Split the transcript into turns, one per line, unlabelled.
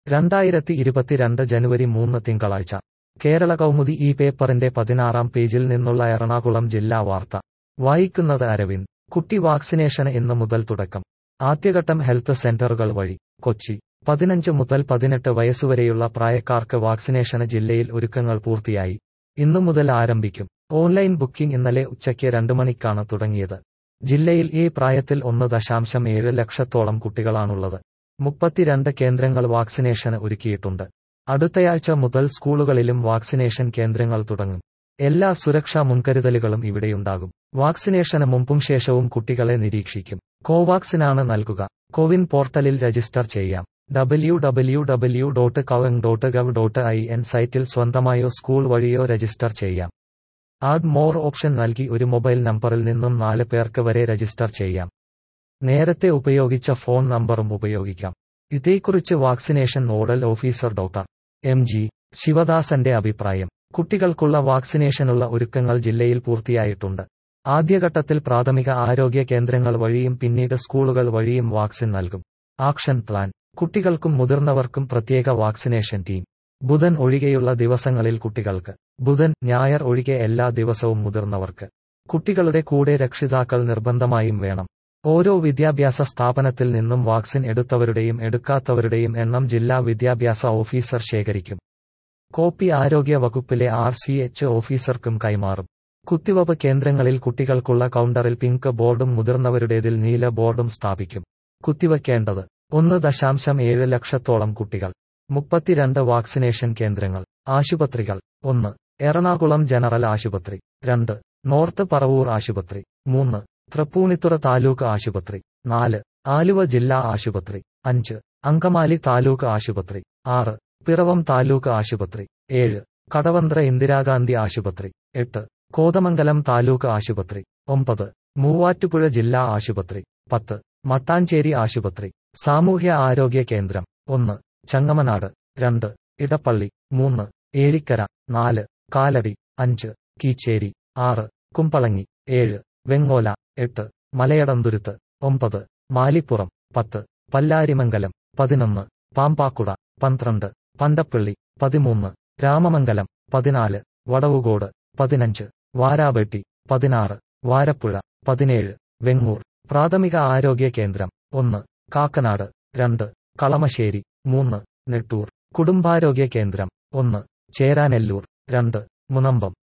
രണ്ടായിരത്തി ഇരുപത്തിരണ്ട് ജനുവരി മൂന്ന് തിങ്കളാഴ്ച കേരള കൗമുദി ഈ പേപ്പറിന്റെ പതിനാറാം പേജിൽ നിന്നുള്ള എറണാകുളം ജില്ലാ വാർത്ത വായിക്കുന്നത് അരവിന്ദ് കുട്ടി വാക്സിനേഷന് ഇന്ന് മുതൽ തുടക്കം ആദ്യഘട്ടം ഹെൽത്ത് സെന്ററുകൾ വഴി കൊച്ചി പതിനഞ്ച് മുതൽ പതിനെട്ട് വയസ്സുവരെയുള്ള പ്രായക്കാർക്ക് വാക്സിനേഷന് ജില്ലയിൽ ഒരുക്കങ്ങൾ പൂർത്തിയായി ഇന്നു മുതൽ ആരംഭിക്കും ഓൺലൈൻ ബുക്കിംഗ് ഇന്നലെ ഉച്ചയ്ക്ക് രണ്ട് മണിക്കാണ് തുടങ്ങിയത് ജില്ലയിൽ ഈ പ്രായത്തിൽ ഒന്ന് ദശാംശം ഏഴ് ലക്ഷത്തോളം കുട്ടികളാണുള്ളത് മുപ്പത്തിരണ്ട് കേന്ദ്രങ്ങൾ വാക്സിനേഷന് ഒരുക്കിയിട്ടുണ്ട് അടുത്തയാഴ്ച മുതൽ സ്കൂളുകളിലും വാക്സിനേഷൻ കേന്ദ്രങ്ങൾ തുടങ്ങും എല്ലാ സുരക്ഷാ മുൻകരുതലുകളും ഇവിടെയുണ്ടാകും വാക്സിനേഷന് മുമ്പും ശേഷവും കുട്ടികളെ നിരീക്ഷിക്കും കോവാക്സിനാണ് നൽകുക കോവിൻ പോർട്ടലിൽ രജിസ്റ്റർ ചെയ്യാം W W W dot cowin dot gov dot I N സൈറ്റിൽ സ്വന്തമായോ സ്കൂൾ വഴിയോ രജിസ്റ്റർ ചെയ്യാം ആഡ് മോർ ഓപ്ഷൻ നൽകി ഒരു മൊബൈൽ നമ്പറിൽ നിന്നും നാല് പേർക്ക് വരെ രജിസ്റ്റർ ചെയ്യാം നേരത്തെ ഉപയോഗിച്ച ഫോൺ നമ്പറും ഉപയോഗിക്കാം ഇതേക്കുറിച്ച് vaccination nodal officer doctor M G ശിവദാസന്റെ അഭിപ്രായം കുട്ടികൾക്കുള്ള വാക്സിനേഷനുള്ള ഒരുക്കങ്ങൾ ജില്ലയിൽ പൂർത്തിയായിട്ടുണ്ട് ആദ്യഘട്ടത്തിൽ പ്രാഥമിക ആരോഗ്യ കേന്ദ്രങ്ങൾ വഴിയും പിന്നീട് സ്കൂളുകൾ വഴിയും വാക്സിൻ നൽകും ആക്ഷൻ പ്ലാൻ കുട്ടികൾക്കും മുതിർന്നവർക്കും പ്രത്യേക വാക്സിനേഷൻ ടീം ബുധൻ ഒഴികെയുള്ള ദിവസങ്ങളിൽ കുട്ടികൾക്ക് ബുധൻ ഞായർ ഒഴികെ എല്ലാ ദിവസവും മുതിർന്നവർക്ക് കുട്ടികളുടെ കൂടെ രക്ഷിതാക്കൾ നിർബന്ധമായും വേണം ഓരോ വിദ്യാഭ്യാസ സ്ഥാപനത്തിൽ നിന്നും വാക്സിൻ എടുത്തവരുടെയും എടുക്കാത്തവരുടെയും എണ്ണം ജില്ലാ വിദ്യാഭ്യാസ ഓഫീസർ ശേഖരിക്കും കോപ്പി ആരോഗ്യ വകുപ്പിലെ ആർ സി എച്ച് ഓഫീസർക്കും കൈമാറും കുത്തിവയ്പ് കേന്ദ്രങ്ങളിൽ കുട്ടികൾക്കുള്ള കൗണ്ടറിൽ പിങ്ക് ബോർഡും മുതിർന്നവരുടേതിൽ നീല ബോർഡും സ്ഥാപിക്കും കുത്തിവയ്ക്കേണ്ടത് ഒന്ന് ദശാംശം ഏഴ് ലക്ഷത്തോളം കുട്ടികൾ മുപ്പത്തിരണ്ട് വാക്സിനേഷൻ കേന്ദ്രങ്ങൾ ആശുപത്രികൾ ഒന്ന് എറണാകുളം ജനറൽ ആശുപത്രി രണ്ട് നോർത്ത് പറവൂർ ആശുപത്രി മൂന്ന് തൃപ്പൂണിത്തുറ താലൂക്ക് ആശുപത്രി നാല് ആലുവ ജില്ലാ ആശുപത്രി അഞ്ച് അങ്കമാലി താലൂക്ക് ആശുപത്രി ആറ് പിറവം താലൂക്ക് ആശുപത്രി ഏഴ് കടവന്ത്ര ഇന്ദിരാഗാന്ധി ആശുപത്രി എട്ട് കോതമംഗലം താലൂക്ക് ആശുപത്രി ഒമ്പത് മൂവാറ്റുപുഴ ജില്ലാ ആശുപത്രി പത്ത് മട്ടാഞ്ചേരി ആശുപത്രി സാമൂഹ്യ ആരോഗ്യ കേന്ദ്രം ഒന്ന് ചങ്ങമനാട് രണ്ട് ഇടപ്പള്ളി മൂന്ന് ഏഴിക്കര നാല് കാലടി അഞ്ച് കീച്ചേരി ആറ് കുമ്പളങ്ങി ഏഴ് വെങ്ങോല എട്ട് മലയടന്തുരുത്ത് ഒമ്പത് മാലിപ്പുറം പത്ത് പല്ലാരിമംഗലം പതിനൊന്ന് പാമ്പാക്കുട പന്ത്രണ്ട് പണ്ടപ്പള്ളി പതിമൂന്ന് രാമമംഗലം പതിനാല് വടവുകോട് പതിനഞ്ച് വാരാബെട്ടി പതിനാറ് വാരപ്പുഴ പതിനേഴ് വെങ്ങൂർ പ്രാഥമിക ആരോഗ്യ കേന്ദ്രം ഒന്ന് കാക്കനാട് രണ്ട് കളമശ്ശേരി മൂന്ന് നെട്ടൂർ കുടുംബാരോഗ്യ കേന്ദ്രം ഒന്ന് ചേരാനെല്ലൂർ രണ്ട് മുനമ്പം